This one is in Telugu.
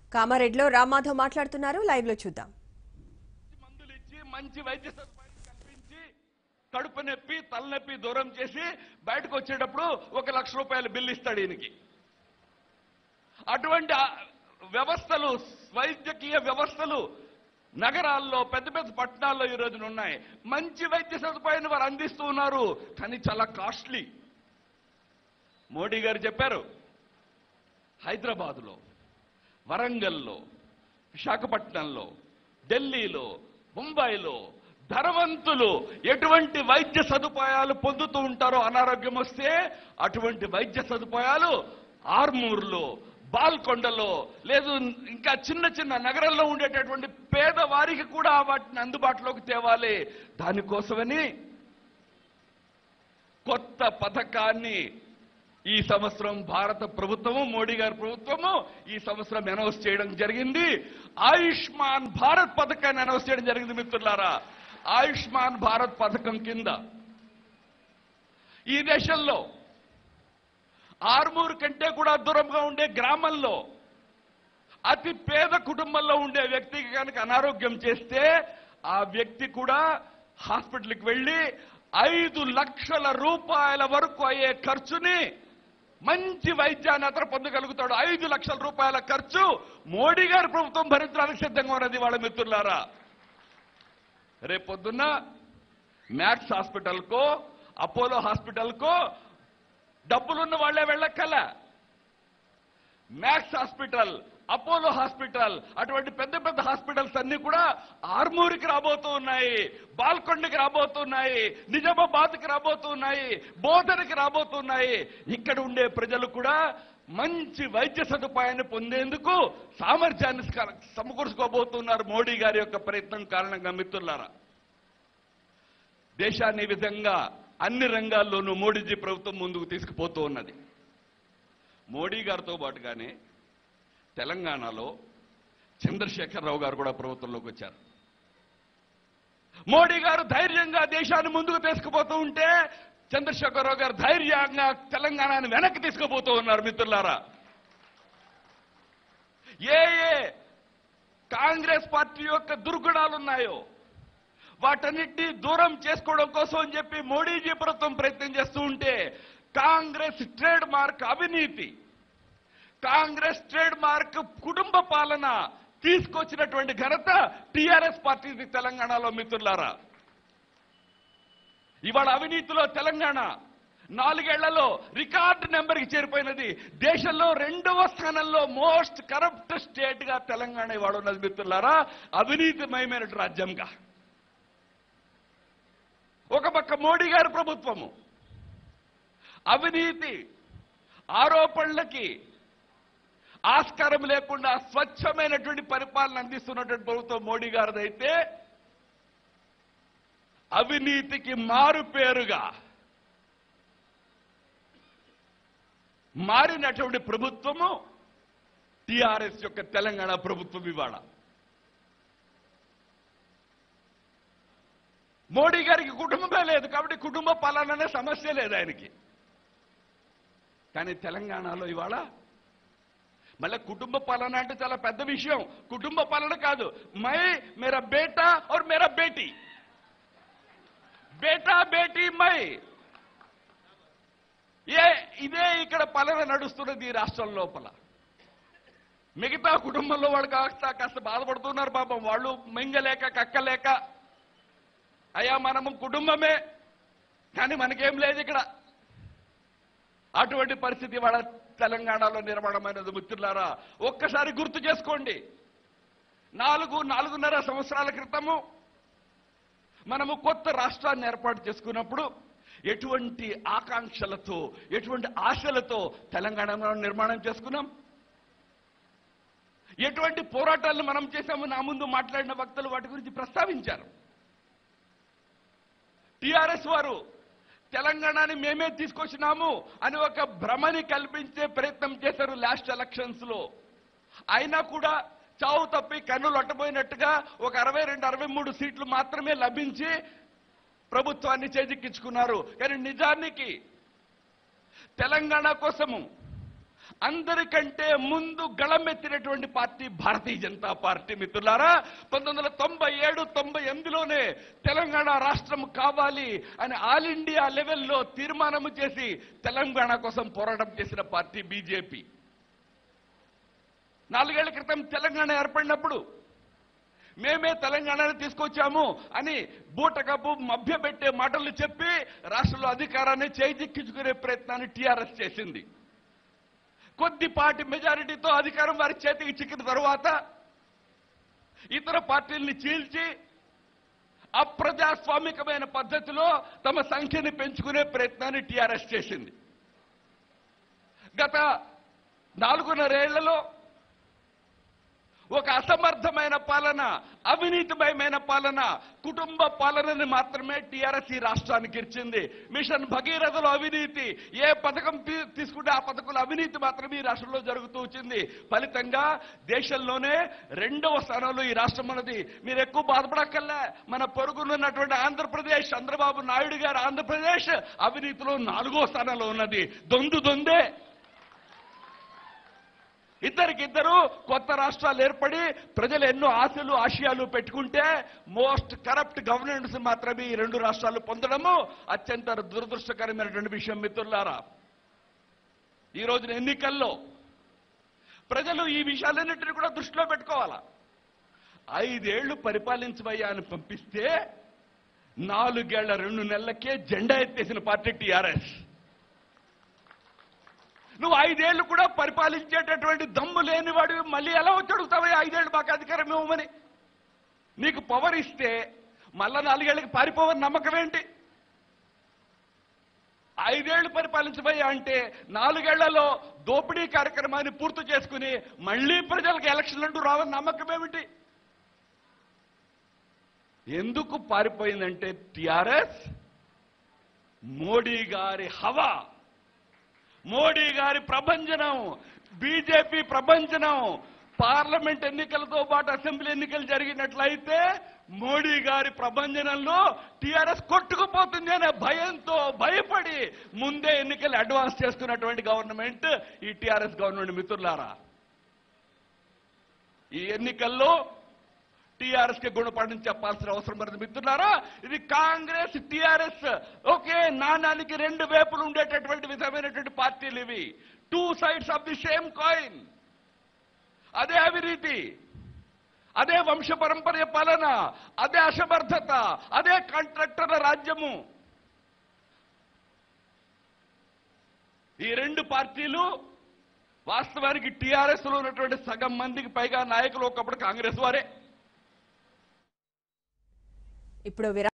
కామారెడ్డిలో రామ్మాధవ్ మాట్లాడుతున్నారు లైవ్ లో చూద్దాం మందులు ఇచ్చి మంచి వైద్య సదుపాయం కల్పించి కడుపు నొప్పి తలనొప్పి దూరం చేసి బయటకు వచ్చేటప్పుడు ఒక లక్ష రూపాయల బిల్లు ఇస్తాడు ఈయనకి అటువంటి ఆ వ్యవస్థలు వైద్యకీయ వ్యవస్థలు నగరాల్లో పెద్ద పెద్ద పట్టణాల్లో ఈ రోజున ఉన్నాయి మంచి వైద్య సదుపాయాన్ని వారు అందిస్తూ ఉన్నారు కానీ చాలా కాస్ట్లీ మోడీ గారు చెప్పారు హైదరాబాదులో వరంగల్లో విశాఖపట్నంలో ఢిల్లీలో ముంబైలో ధనవంతులు ఎటువంటి వైద్య సదుపాయాలు పొందుతూ ఉంటారో అనారోగ్యం వస్తే అటువంటి వైద్య సదుపాయాలు ఆర్మూర్లో బాల్కొండలో లేదు ఇంకా చిన్న చిన్న నగరంలో ఉండేటటువంటి పేదవారికి కూడా వాటిని అందుబాటులోకి తేవాలి దానికోసమని కొత్త పథకాన్ని ఈ సంవత్సరం భారత ప్రభుత్వము మోడీ గారి ప్రభుత్వము ఈ సంవత్సరం అనౌన్స్ చేయడం జరిగింది ఆయుష్మాన్ భారత్ పథకాన్ని అనౌన్స్ చేయడం జరిగింది మిత్రులారా ఆయుష్మాన్ భారత్ పథకం కింద ఈ దేశంలో ఆర్మూర్ కంటే కూడా దూరంగా ఉండే గ్రామంలో అతి పేద కుటుంబంలో ఉండే వ్యక్తికి కనుక అనారోగ్యం చేస్తే ఆ వ్యక్తి కూడా హాస్పిటల్కి వెళ్ళి ఐదు లక్షల రూపాయల వరకు అయ్యే ఖర్చుని మంచి వైద్యాన్ని అతను పొందగలుగుతాడు ఐదు లక్షల రూపాయల ఖర్చు మోడీ గారి ప్రభుత్వం భరించడానికి సిద్ధంగా ఉన్నది వాళ్ళ మిత్రులారా రేపొద్దున్న మ్యాక్స్ హాస్పిటల్కో అపోలో హాస్పిటల్కో డబ్బులున్న వాళ్లే వెళ్ళక్కల మ్యాక్స్ హాస్పిటల్ అపోలో హాస్పిటల్ అటువంటి పెద్ద పెద్ద హాస్పిటల్స్ అన్ని కూడా ఆర్మూరికి రాబోతూ ఉన్నాయి బాల్కొండకి రాబోతున్నాయి నిజామాబాద్కి రాబోతున్నాయి బోధనకి రాబోతున్నాయి ఇక్కడ ఉండే ప్రజలు కూడా మంచి వైద్య సదుపాయాన్ని పొందేందుకు సామర్థ్యాన్ని స్క- సమకూర్చుకోబోతున్నారు మోడీ గారి యొక్క ప్రయత్నం కారణంగా మిత్రులారా దేశాన్ని ఈ విధంగా అన్ని రంగాల్లోనూ మోడీజీ ప్రభుత్వం ముందుకు తీసుకుపోతూ ఉన్నది మోడీ గారితో పాటుగానే తెలంగాణలో చంద్రశేఖరరావు గారు కూడా ప్రభుత్వంలోకి వచ్చారు మోడీ గారు ధైర్యంగా దేశాన్ని ముందుకు తీసుకుపోతూ ఉంటే చంద్రశేఖరరావు గారు ధైర్యంగా తెలంగాణను వెనక్కి తీసుకుపోతూ ఉన్నారు మిత్రులారా ఏ ఏ కాంగ్రెస్ పార్టీ యొక్క దుర్గుణాలు ఉన్నాయో వాటన్నిటినీ దూరం చేసుకోవడం కోసం అని చెప్పి మోడీజీ ప్రభుత్వం ప్రయత్నం చేస్తూ ఉంటే కాంగ్రెస్ ట్రేడ్ మార్క్ అవినీతి కాంగ్రెస్ ట్రేడ్ మార్క్ కుటుంబ పాలన తీసుకొచ్చినటువంటి ఘనత టిఆర్ఎస్ పార్టీది తెలంగాణలో మిత్రులారా ఇవాళ అవినీతిలో తెలంగాణ నాలుగేళ్లలో రికార్డు నెంబర్కి చేరిపోయినది దేశంలో రెండవ స్థానంలో మోస్ట్ కరప్ట్ స్టేట్ గా తెలంగాణ ఇవాళ ఉన్నది మిత్రులారా అవినీతిమయమైన రాజ్యంగా ఒక పక్క మోడీ గారి ప్రభుత్వము అవినీతి ఆరోపణలకి ఆస్కారం లేకుండా స్వచ్ఛమైనటువంటి పరిపాలన అందిస్తున్నటువంటి ప్రభుత్వం మోడీ గారిదైతే అవినీతికి మారు పేరుగా మారినటువంటి ప్రభుత్వము టిఆర్ఎస్ యొక్క తెలంగాణ ప్రభుత్వం ఇవాళ మోడీ గారికి కుటుంబమే లేదు కాబట్టి కుటుంబ పాలన అనే సమస్య లేదు ఆయనకి కానీ తెలంగాణలో ఇవాళ మళ్ళీ కుటుంబ పాలన అంటే చాలా పెద్ద విషయం కుటుంబ పాలన కాదు మై మేరా బేటా और మేరా బేటీ బేటా బేటీ మై ఏ ఇదే ఇక్కడ పాలన నడుస్తున్నది ఈ రాష్ట్రం లోపల మిగతా కుటుంబంలో వాళ్ళు కాస్త కాస్త బాధపడుతున్నారు పాపం వాళ్ళు మింగలేక కక్కలేక అయ్యా మనము కుటుంబమే కానీ మనకేం లేదు ఇక్కడ అటువంటి పరిస్థితి వాళ్ళ తెలంగాణలో నిర్మాణమైనది మిత్రులారా ఒక్కసారి గుర్తు చేసుకోండి నాలుగు నాలుగున్నర సంవత్సరాల క్రితము మనము కొత్త రాష్ట్రాన్ని ఏర్పాటు చేసుకున్నప్పుడు ఎటువంటి ఆకాంక్షలతో ఎటువంటి ఆశలతో తెలంగాణలో నిర్మాణం చేసుకున్నాం ఎటువంటి పోరాటాలను మనం చేశాము నా ముందు మాట్లాడిన వక్తలు వాటి గురించి ప్రస్తావించారు టిఆర్ఎస్ వారు తెలంగాణని మేమే తీసుకొచ్చినాము అని ఒక భ్రమని కల్పించే ప్రయత్నం చేశారు లాస్ట్ ఎలక్షన్స్ లో అయినా కూడా చావు తప్పి కన్నులు అట్టబోయినట్టుగా ఒక అరవై రెండు అరవై మూడు సీట్లు మాత్రమే లభించి ప్రభుత్వాన్ని చేజిక్కించుకున్నారు కానీ నిజానికి తెలంగాణ కోసము అందరికంటే ముందు గళమెత్తినటువంటి పార్టీ భారతీయ జనతా పార్టీ మిత్రులారా పంతొమ్మిది వందల తొంభై ఏడు తొంభై ఎనిమిదిలోనే తెలంగాణ రాష్ట్రం కావాలి అని ఆల్ ఇండియా లెవెల్లో తీర్మానం చేసి తెలంగాణ కోసం పోరాటం చేసిన పార్టీ బీజేపీ నాలుగేళ్ల క్రితం తెలంగాణ ఏర్పడినప్పుడు మేమే తెలంగాణను తీసుకొచ్చాము అని బూటకపు మభ్యపెట్టే మాటలు చెప్పి రాష్ట్రంలో అధికారాన్ని చేజిక్కించుకునే ప్రయత్నాన్ని టీఆర్ఎస్ చేసింది కొద్దిపాటి మెజారిటీతో అధికారం వారి చేతికి చిక్కిన తరువాత ఇతర పార్టీల్ని చీల్చి అప్రజాస్వామికమైన పద్ధతిలో తమ సంఖ్యని పెంచుకునే ప్రయత్నాన్ని టీఆర్ఎస్ చేసింది గత నాలుగున్నరేళ్లలో ఒక అసమర్థమైన పాలన అవినీతిమయమైన పాలన కుటుంబ పాలనని మాత్రమే టీఆర్ఎస్ ఈ రాష్ట్రానికి ఇచ్చింది మిషన్ భగీరథలో అవినీతి ఏ పథకం తీ- తీసుకుంటే ఆ పథకంలో అవినీతి మాత్రమే ఈ రాష్ట్రంలో జరుగుతూ వచ్చింది ఫలితంగా దేశంలోనే రెండవ స్థానంలో ఈ రాష్ట్రం మనది మీరు ఎక్కువ బాధపడక్కల్లా మన పొరుగునున్నటువంటి ఆంధ్రప్రదేశ్ చంద్రబాబు నాయుడు గారు ఆంధ్రప్రదేశ్ అవినీతిలో నాలుగో స్థానంలో ఉన్నది దొందు దొందే ఇద్దరికిద్దరు కొత్త రాష్ట్రాలు ఏర్పడి ప్రజలు ఎన్నో ఆశలు ఆశయాలు పెట్టుకుంటే మోస్ట్ కరప్ట్ గవర్నెన్స్ మాత్రమే ఈ రెండు రాష్ట్రాలు పొందడము అత్యంత దురదృష్టకరమైనటువంటి విషయం మిత్రులారా ఈ రోజున ఎన్నికల్లో ప్రజలు ఈ విషయాలన్నింటినీ కూడా దృష్టిలో పెట్టుకోవాలా ఐదేళ్లు పరిపాలించవయ్యా అని పంపిస్తే నాలుగేళ్ల రెండు నెలలకే జెండా ఎత్తేసిన పార్టీ టీఆర్ఎస్ నువ్వు ఐదేళ్లు కూడా పరిపాలించేటటువంటి దమ్ము లేనివాడు మళ్ళీ ఎలా వచ్చి అడుగుతావా ఐదేళ్లు మాకు అధికారం ఇవ్వమని నీకు పవర్ ఇస్తే మళ్ళా నాలుగేళ్లకి పారిపోవని నమ్మకం ఏంటి ఐదేళ్లు పరిపాలించబోయా అంటే నాలుగేళ్లలో దోపిడీ కార్యక్రమాన్ని పూర్తి చేసుకుని మళ్ళీ ప్రజలకు ఎలక్షన్లు అంటూ రావని నమ్మకం ఏమిటి ఎందుకు పారిపోయిందంటే టిఆర్ఎస్ మోడీ గారి హవా మోడీ గారి ప్రభంజనం బీజేపీ ప్రభంజనం పార్లమెంట్ ఎన్నికలతో పాటు అసెంబ్లీ ఎన్నికలు జరిగినట్లయితే మోడీ గారి ప్రభంజనంలో టీఆర్ఎస్ కొట్టుకుపోతుంది అనే భయంతో భయపడి ముందే ఎన్నికలు అడ్వాన్స్ చేసుకున్నటువంటి గవర్నమెంట్ ఈ టీఆర్ఎస్ గవర్నమెంట్ మిత్రులారా ఈ ఎన్నికల్లో టీఆర్ఎస్ కి గుణపాఠం చెప్పాల్సిన అవసరం పడుతుంది మిత్రులారా ఇది కాంగ్రెస్ టీఆర్ఎస్ ఓకే నాణానికి రెండు వైపులు ఉండేటటువంటి విధమైనటువంటి పార్టీలు ఇవి two sides of the same coin అదే అవినీతి అదే వంశ పరంపర పాలన అదే అసమర్థత అదే కాంట్రాక్టర్ల రాజ్యము ఈ రెండు పార్టీలు వాస్తవానికి టీఆర్ఎస్ లో ఉన్నటువంటి సగం మందికి పైగా నాయకులు ఒకప్పుడు కాంగ్రెస్ వారే ఇప్పుడు విరా